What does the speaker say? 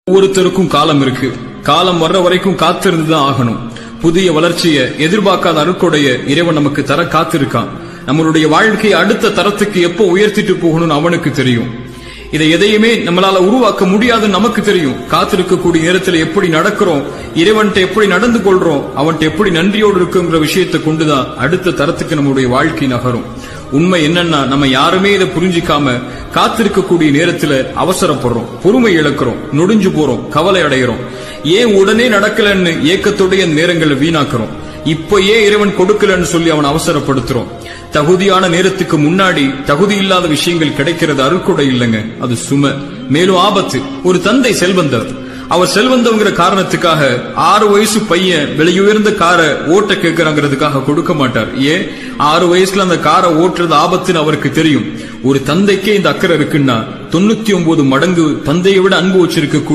ஒவ்வொருத்தருக்கும் காலம் இருக்கு காலம் வர்ற வரைக்கும் காத்திருந்து தான் ஆகணும் புதிய வளர்ச்சியை எதிர்பார்க்காத அருட்கொடைய இறைவன் நமக்கு தர காத்திருக்கான் நம்மளுடைய வாழ்க்கையை அடுத்த தரத்துக்கு எப்போ உயர்த்திட்டு போகணும்னு அவனுக்கு தெரியும் இதை எதையுமே நம்மளால உருவாக்க முடியாதுன்னு நமக்கு தெரியும் காத்திருக்கக்கூடிய நேரத்துல எப்படி நடக்கிறோம் இறைவன்கிட்ட எப்படி நடந்து கொள்றோம் அவன்கிட்ட எப்படி நன்றியோடு இருக்குங்கிற விஷயத்தை கொண்டுதான் அடுத்த தரத்துக்கு நம்மளுடைய வாழ்க்கை நகரும் உண்மை என்னன்னா நம்ம யாருமே இதை புரிஞ்சிக்காம காத்திருக்கக்கூடிய நேரத்துல அவசரப்படுறோம் பொறுமை இழக்கிறோம் நொடிஞ்சு போறோம் கவலை அடைகிறோம் ஏன் உடனே நடக்கலன்னு ஏக்கத்துடைய நேரங்களை வீணாக்குறோம் இப்ப ஏன் இறைவன் கொடுக்கலன்னு சொல்லி அவன் அவசரப்படுத்துறோம் தகுதியான நேரத்துக்கு முன்னாடி தகுதி இல்லாத விஷயங்கள் கிடைக்கிறது அருட்கொடை இல்லைங்க அது சும மேலும் ஆபத்து ஒரு தந்தை செல்வந்தர் அவர் செல்வந்தவங்கிற காரணத்துக்காக ஆறு வயசு பையன் விலையுயர்ந்த காரை ஓட்ட கேட்கிறாங்கிறதுக்காக கொடுக்க மாட்டார் ஏன் ஆறு வயசுல அந்த காரை ஓட்டுறது ஆபத்துன்னு அவருக்கு தெரியும் ஒரு தந்தைக்கே இந்த அக்கறை இருக்குன்னா தொண்ணூத்தி ஒன்பது மடங்கு தந்தையை விட அன்பு வச்சிருக்க